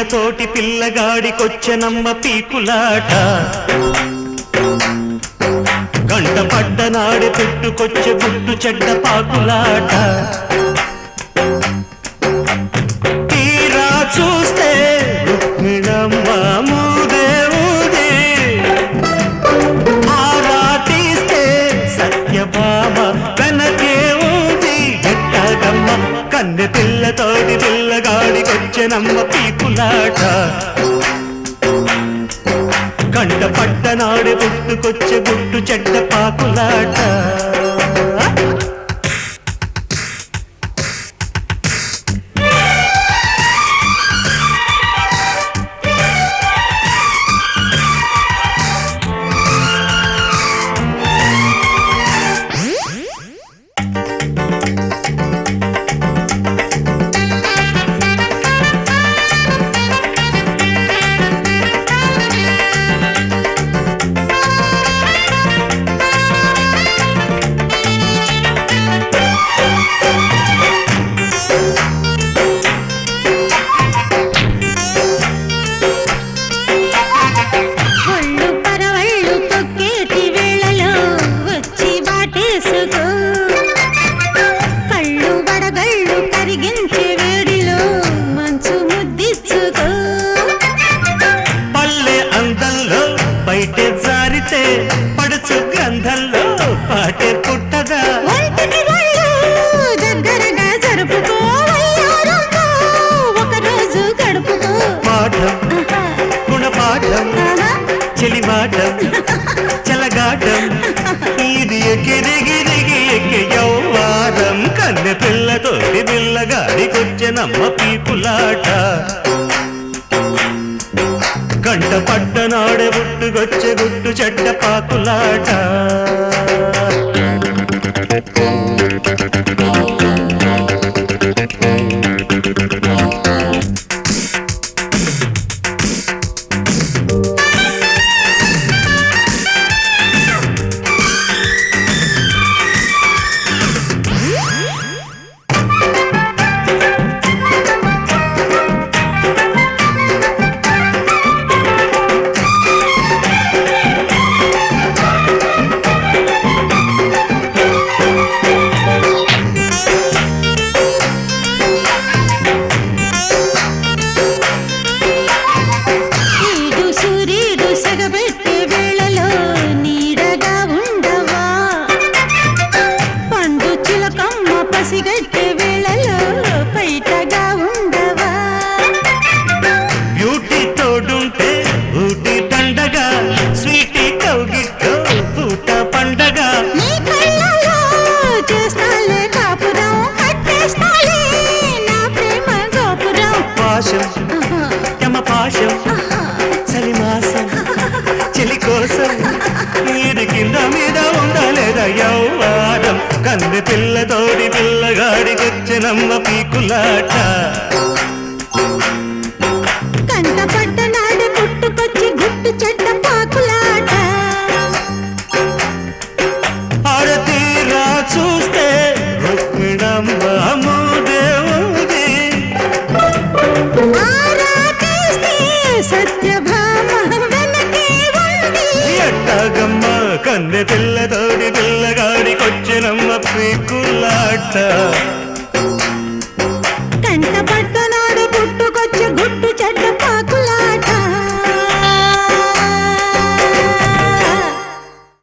పిల్లతోటి పిల్లగాడికొచ్చెనమ్మ పీకులాట గంట పడ్డనాడి పుట్టుకొచ్చే పుట్టు చెడ్డ పాకులాట తీరా చూస్తే రుక్మిణమ్మ మూదే ఊదే ఆరా తీస్తే సత్యభామ వెనకే ఉంది ఎట్టగమ్మ కన్నె పిల్లతోటి పిల్లగాడికొచ్చెనమ్మ పీకులాట కంట పడ్డనాడు పుట్టుకొచ్చే గుట్టు చెడ్డ పాకులాట ఒళ్ళు పరవళ్ళు తొక్కేటి వేళలో వచ్చి బాటేసుకో కళ్ళు వడగళ్ళు కరిగించే వేడిలో మంచు ముద్దిచ్చుకో పల్లె అందంలో బయటే జారితే పడుచు గంధంలో పాటే పుట్టదా ఒంటికి ఒళ్ళు దగ్గరగా జరుపుకో వయ్యారంతో ఒకరోజు గడుపుకో పాఠం ఆహా, గుణపాఠం ఆహా. చెలిమాటం చెలగాటం ఇది ఎగిరిగిరిగి ఎక్కి యౌవారం కన్నె పిల్లతోటి పిల్లగాడికొచ్చెనమ్మ పీపులాట కంట పడ్డనాడే పుట్టుకొచ్చే గుట్టు చెడ్డ పాకులాట ఈడు సూర్యుడు సగబెట్టే వేళలో నీడగా ఉండవా పండు చిలకమ్మ పసిగట్టే వేళలో బయటగా ఉండవా బ్యూటీ తోడుంటే ఊటి దండగా స్వీటీ కౌగిట్లో పూట పండగ నీ కళ్ళలో చేస్తాలే కాపురం కట్టేస్తాలే నా ప్రేమ గోపురం పాశం ఆహా, యమ పాశం ఆహా. చలిమాసం చెలి కోసం ఇది కింద మీద ఉండలేదా యౌవారం కన్నె పిల్లతోడి పిల్లగాడికొచ్చినమ్మ పీకులాట కంట పడ్డ నాడు పుట్టుకొచ్చి గుట్టు చెడ్డ పాకులాట ఆడతీరా చూస్తే రుక్మిణమ్మ మూదేవుది ఆరా తీస్తే సత్యభామ వెనకే ఉంది ఎట్టగమ్మ కన్నె పిల్లతోడి పిల్లగాడికొచ్చినమ్మ పీకులాట